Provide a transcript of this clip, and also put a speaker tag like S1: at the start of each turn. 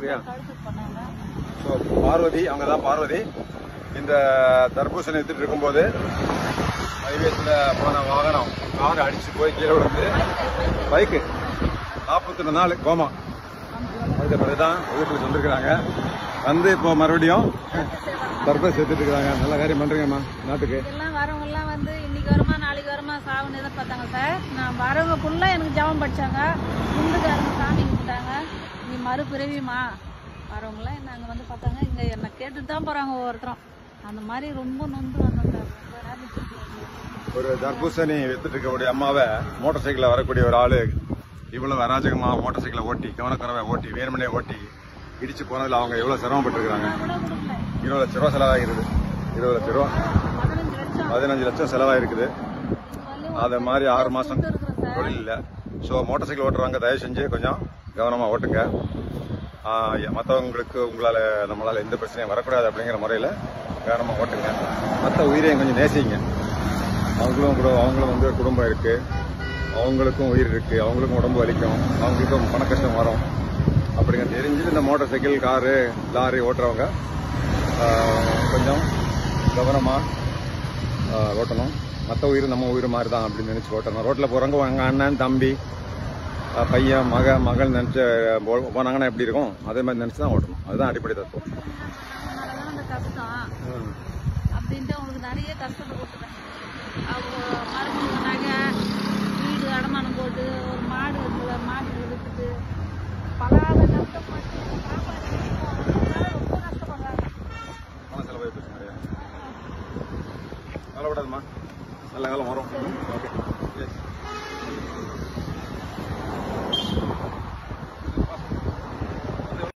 S1: அப்படியா
S2: கழுத்துக்கு பண்ணாங்க
S1: ஸோ பார்வதி அவங்க தான் பார்வதி இந்த தர்பூசணி எடுத்துட்டு இருக்கும்போது ஹைவேஸில் போன வாகனம் கார் அடிச்சு போய் கீழே விழுந்து பைக்கு நாற்பத்தி நாலு கோமா அதுக்கு பிறகு தான் வீட்டுக்கு வந்திருக்கிறாங்க வந்து இப்போ மறுபடியும் தர்பூசணி எடுத்துட்டு இருக்கிறாங்க நல்ல காரியம் பண்றீங்கம்மா நாட்டுக்கு
S2: எல்லாம் வரவங்க எல்லாம் வந்து இன்னைக்கு வருமா நாளைக்கு வருமா சாவுன்னு எதிர்பார்த்தாங்க சார் நான் வரவங்க ஃபுல்லா எனக்கு ஜெபம் படிச்சாங்க முந்துக்காரங்க சாமி கும்பிட்டாங்க நீ மறுபிறவிமா வரவங்களாம் என்ன அங்கே வந்து பார்த்தாங்க இங்கே என்னை கேட்டுட்டு தான் போகிறாங்க ஒவ்வொருத்தரும் அந்த மாதிரி ரொம்ப நொந்து வந்தோம் சார் ரொம்ப happy.
S1: ஒரு தர்பூசணி வித்துட்டு இருக்கக்கூடிய அம்மாவை மோட்டார் சைக்கிளில் வரக்கூடிய ஒரு ஆளு இவ்வளவு அராஜகமா மோட்டார் சைக்கிளை ஓட்டி கவனக்குறவை ஓட்டி வேணுமனே ஓட்டி இடிச்சு போனதுல அவங்க எவ்வளவு சிரமப்பட்டிருக்காங்க
S2: நான் கூட கொடுக்கல
S1: இருபது லட்ச ரூபா செலவாகிருது இருபது லட்ச ரூபா
S2: பதினஞ்சு லட்சம்
S1: பதினஞ்சு லட்சம் செலவாயிருக்குது
S2: சொல்லி
S1: அது மாதிரி ஆறு மாசம்
S2: இருக்கிறேன் சார்
S1: தொழில் இல்லை ஸோ மோட்டார் சைக்கிள் ஓட்டுறவங்க தயவு செஞ்சு கொஞ்சம் கவனமா ஓட்டுங்க மற்றவங்களுக்கு உங்களால நம்மளால எந்த பிரச்சனையும் வரக்கூடாது அப்படிங்கிற முறையில் கவனமா ஓட்டுங்க மற்ற உயிரையும் கொஞ்சம் நேசிங்க அவங்களும் கூட அவங்களும் வந்து ஒரு குடும்பம் இருக்கு அவங்களுக்கும் உயிர் இருக்கு அவங்களுக்கும் உடம்பு வலிக்கும் அவங்களுக்கும் பண கஷ்டம் வரும் அப்படிங்க தெரிஞ்சு இந்த மோட்டார் சைக்கிள் காரு லாரி ஓட்டுறவங்க ஆஹ், கொஞ்சம் கவனமா ஆஹ், ஓட்டணும் மற்ற உயிர் நம்ம உயிர் மாதிரி தான் அப்படின்னு நினைச்சு ஓட்டணும் ரோட்ல போறவங்க எங்க அண்ணன் தம்பி ஆஹ், பையன் மக மகள் நினைச்சு போ- போனாங்கன்னா எப்படி இருக்கும் அதே மாதிரி நினைச்சு தான் ஓட்டணும் அதுதான் அடிப்படை தத்துவம்
S2: அதனாலதான் அந்த கஷ்டம் அப்படின்ட்டு அவங்களுக்கு நிறைய கஷ்டத்தை கொடுத்துட்டேன் அவங்க மருமக நகை வீடு அடமானம் போட்டு ஒரு மாடு